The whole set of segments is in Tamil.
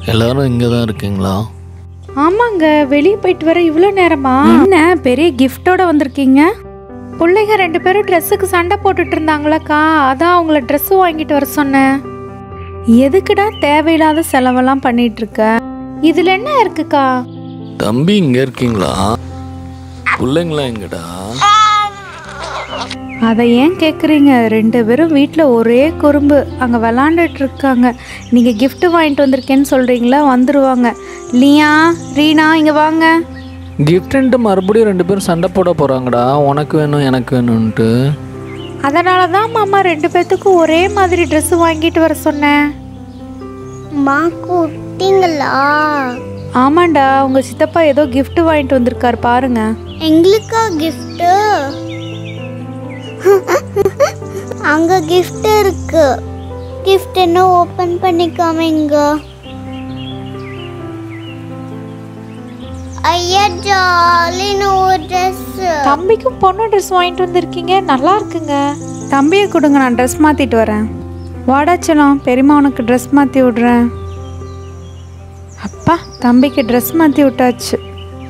எல்லாரும் இங்கே தான் இருக்கீங்களா ஆமாங்க வெளியே போயிட்டு வர இவ்வளோ நேரமா என்ன பெரிய கிஃப்டோட வந்திருக்கீங்க பிள்ளைங்க ரெண்டு பேரும் ட்ரெஸ்ஸுக்கு சண்டை போட்டுட்டு இருந்தாங்களக்கா அதான் அவங்கள ட்ரெஸ் வாங்கிட்டு வர சொன்னேன் எதுக்குடா தேவையில்லாத செலவெல்லாம் பண்ணிட்டு இருக்க இதுல என்ன இருக்குக்கா தம்பி இங்கே இருக்கீங்களா பிள்ளைங்களா எங்கடா அதை ஏன் கேட்குறீங்க ரெண்டு பேரும் வீட்டில் ஒரே குறும்பு அங்கே விளாண்டுட்டு இருக்காங்க நீங்கள் gift வாங்கிட்டு வந்திருக்கேன்னு சொல்கிறீங்களா வந்துருவாங்க லியா ரீனா இங்கே வாங்க கிஃப்ட்ன்ட்டு மறுபடியும் ரெண்டு பேரும் சண்டை போட போகிறாங்கடா உனக்கு வேணும் எனக்கு வேணும்ன்ட்டு அதனால தான் மாமா ரெண்டு பேர்த்துக்கும் ஒரே மாதிரி Dress வாங்கிட்டு வர சொன்னேன் மா கூட்டிங்களா ஆமாண்டா உங்கள் சித்தப்பா ஏதோ gift வாங்கிட்டு வந்திருக்காரு பாருங்க எங்களுக்கா gift அங்க gift இருக்கு gift என்ன ஓபன் பண்ணிக்காமங்க ஐயா ஜாலி நோ ட்ரெஸ் தம்பிக்கும் பொண்ணு ட்ரெஸ் வாங்கிட்டு வந்திருக்கீங்க நல்லா இருக்குங்க தம்பியை கொடுங்க நான் ட்ரெஸ் மாற்றிட்டு வரேன் வாடாச்சலம் பெரியம்மா உனக்கு ட்ரெஸ் மாற்றி விடுறேன் அப்பா தம்பிக்கு ட்ரெஸ் மாற்றி விட்டாச்சு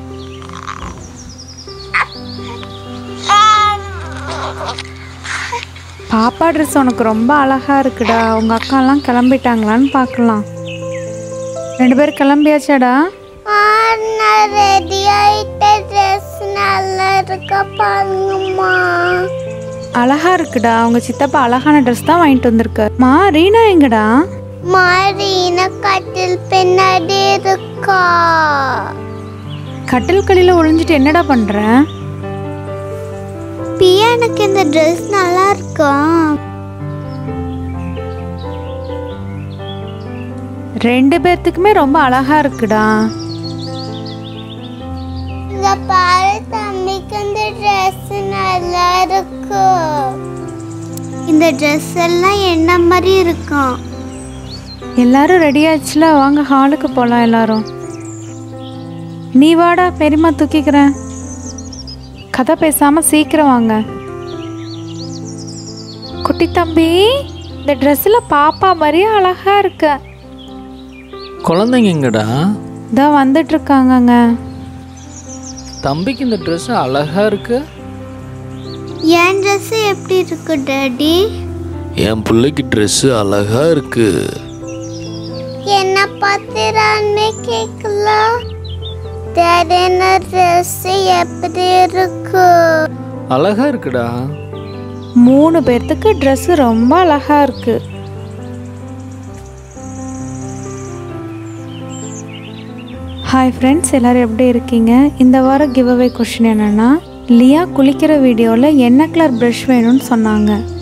பாப்பா ட்ரெஸ் உனக்கு ரொம்ப அழகா இருக்குடா உங்க அக்காலாம் கிளம்பிட்டாங்களான்னு பார்க்கலாம் ரெண்டு பேரும் கிளம்பியாச்சாடா நான் ரெடி ஆயிட்ட ட்ரெஸ் நல்லா இருக்க பாருங்கம்மா அழகா இருக்குடா உங்க சித்தப்பா அழகான ட்ரெஸ் தான் வாங்கிட்டு வந்திருக்காரு மா ரீனா எங்கடா மாறீன கட்டில் பின்னாடி இருக்கா கட்டில் கலியில் ஒளிஞ்சிட்டு என்னடா பண்ற பியா எனக்கு இந்த ட்ரெஸ் நல்லா இருக்கா ரெண்டு பேர்த்துக்குமே ரொம்ப அழகா இருக்குடா இந்த பாரு தம்பிக்கு இந்த ட்ரெஸ் நல்லா இருக்கு இந்த ட்ரெஸ் எல்லாம் என்ன மாதிரி இருக்கும் எல்லாரும் ரெடி ஆச்சுல வாங்க ஹாலுக்கு போகலாம் எல்லாரும் நீ வாடா பெரியம்மா தூக்கிக்கிறேன் கதை பேசாம சீக்கிரம் வாங்க குட்டி தம்பி இந்த ட்ரெஸ்ஸில் பாப்பா மாதிரியே அழகா இருக்க குழந்தைங்க எங்கடா இதோ வந்துட்டு இருக்காங்கங்க தம்பிக்கு இந்த ட்ரெஸ் அழகா இருக்கு என் ட்ரெஸ் எப்படி இருக்கு டாடி என் பிள்ளைக்கு ட்ரெஸ் அழகா இருக்கு என்ன பார்த்துறான்னு கேட்கல டாடி என்ன ட்ரெஸ் எப்படி இருக்கு அழகா இருக்குடா மூணு பேர்த்துக்கு Dress ரொம்ப அழகா இருக்கு ஹாய் ஃப்ரெண்ட்ஸ் எல்லாரும் எப்படி இருக்கீங்க இந்த வாரம் கிவ் அவே கொஷின் என்னன்னா லியா குளிக்கிற வீடியோவில் என்ன கலர் ப்ரஷ் வேணும்னு சொன்னாங்க